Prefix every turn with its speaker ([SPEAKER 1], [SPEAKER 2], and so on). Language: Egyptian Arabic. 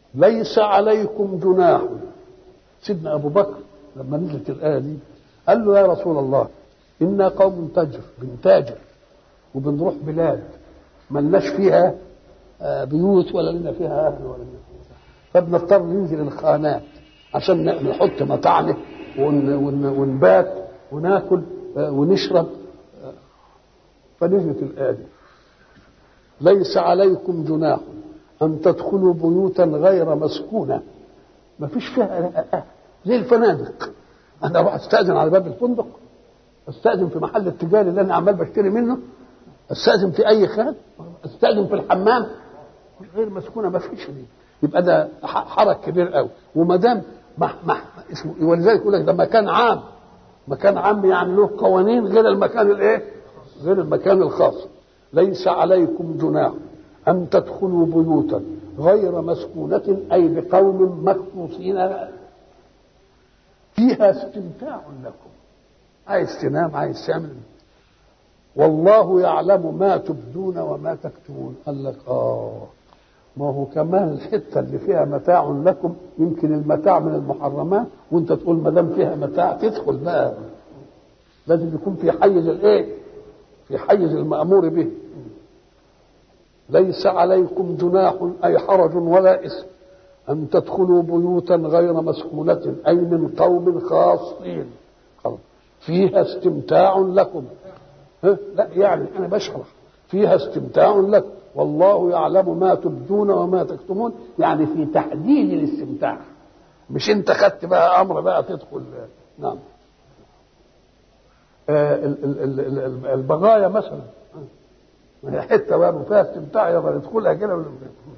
[SPEAKER 1] ليس عليكم جناح سيدنا ابو بكر لما نزلت الايه دي قال له يا رسول الله انا قوم تجر بنتاجر وبنروح بلاد ملناش فيها آه، بيوت ولا لنا فيها اهل ولا لنا فيها فبنضطر ننزل الخانات عشان نحط مطاعمه ون- ون- ونبات وناكل آه، ونشرب آه، فنزلت الايه دي ليس عليكم جناح ان تدخلوا بيوتا غير مسكونه ما فيش فيها آه، زي الفنادق انا اروح استاذن على باب الفندق استاذن في محل التجاري اللي انا عمال بشتري منه استاذن في اي خان استاذن في الحمام غير مسكونه ما فيش دي يبقى ده ح- حرج كبير قوي وما دام مح مح اسمه ولذلك يقول لك ده مكان عام مكان عام يعني له قوانين غير المكان الايه؟ غير المكان الخاص ليس عليكم جناح ان تدخلوا بيوتا غير مسكونة أي بقوم مخصوصين فيها استمتاع لكم عايز تنام عايز تعمل والله يعلم ما تبدون وما تكتمون قال لك اه ما هو كمان الحته اللي فيها متاع لكم يمكن المتاع من المحرمات وانت تقول ما دام فيها متاع تدخل بقى لازم يكون في حيز الايه؟ في حيز المامور به ليس عليكم جناح اي حرج ولا اثم ان تدخلوا بيوتا غير مسكونه اي من قوم خاصين خلاص. فيها استمتاع لكم ها؟ لا يعني انا بشرح فيها استمتاع لكم والله يعلم ما تبدون وما تكتمون يعني في تحديد الاستمتاع مش انت خدت بقى امر بقى تدخل نعم آه ال- ال- ال- ال- ال- البغايا مثلا ما هي حته بقى فيها استمتاع يبقى ندخلها كده ولا-